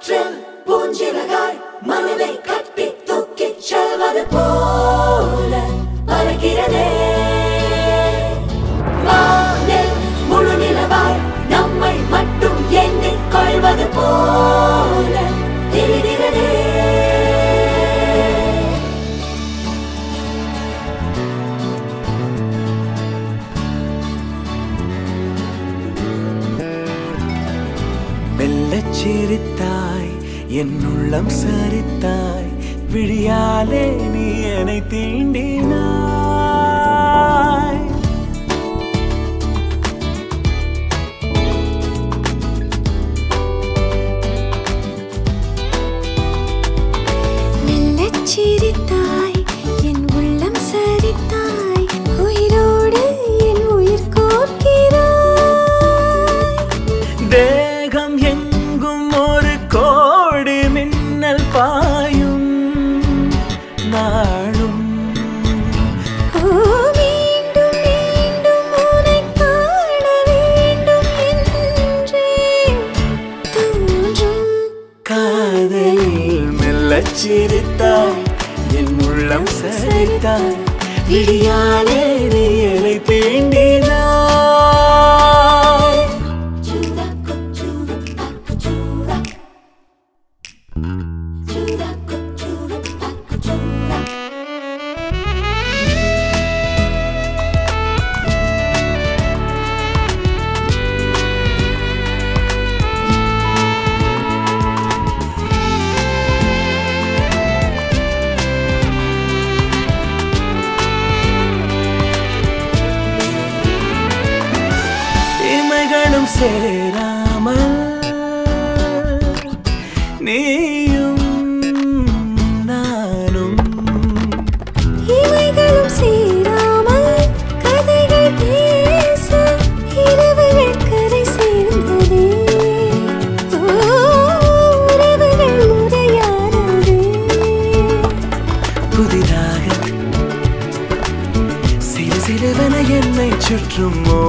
காற்றில் பூஞ்சிறகாய் மனதை கட்டி தூக்கிச் செல்வது போல பறக்கிறதே வானில் முழு நிலவாய் நம்மை மட்டும் எண்ணிக் கொள்வது போல தெரிகிறதே மெல்லச் சிரித்தாய் என் உள்ளம் சரித்தாய் விழியாலே நீ என்னை தீண்டினாய் மெல்லச் சிரித்தாய் என் உள்ளம் சரித்தாய் உயிரோடு என் உயிர் கோர்க்கிறாய் தேகம் எங்கும் ஒரு கோடி மின்னல் பாயும் நாளும் ஓ மீண்டும் மீண்டும் உனைக் காண வேண்டும் என்றே தோன்றும் காதலில் மெல்லச் சிரித்தாய் என் உள்ளம் சரித்தாய் விழியாலே நீ என்னை தீண்டினாய் Chura, cuchura, pacuchura. Chura, cuchura, pacuchura. இமைகளும் சேராமல் நீயும் நானும் இமைகளும் சேராமல் கதைகள் பேச இரவுகள் கரை சேர்ந்ததே ஓ, உறவுகள் முறையானதே புதிதாக சிறு சிறுவன என்னை சுற்றும்